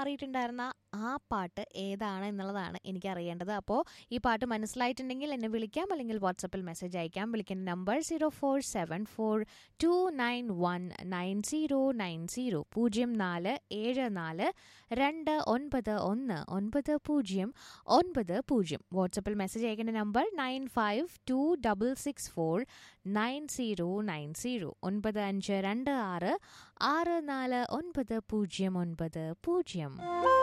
മാറിയിട്ടുണ്ടായിരുന്ന ആ പാട്ട് ഏതാണ് എന്നുള്ളതാണ് എനിക്ക് അറിയേണ്ടത് അപ്പോൾ ഈ പാട്ട് മനസ്സിലായിട്ടുണ്ടെങ്കിൽ എന്നെ വിളിക്കാം അല്ലെങ്കിൽ വാട്സപ്പിൽ മെസ്സേജ് അയക്കാം വിളിക്കേണ്ട number zero four seven four two nine one nine zero nine zero പൂജ്യം നാല് ഏഴ് നാല് രണ്ട് ഒൻപത് ഒന്ന് ഒൻപത് പൂജ്യം ഒൻപത് പൂജ്യം വാട്സപ്പിൽ മെസ്സേജ് അയക്കേണ്ട number nine five two double six four nine zero nine zero ഒൻപത് അഞ്ച് രണ്ട് ആറ് ആറ് നാല് ഒൻപത് പൂജ്യം ഒൻപത് പൂജ്യം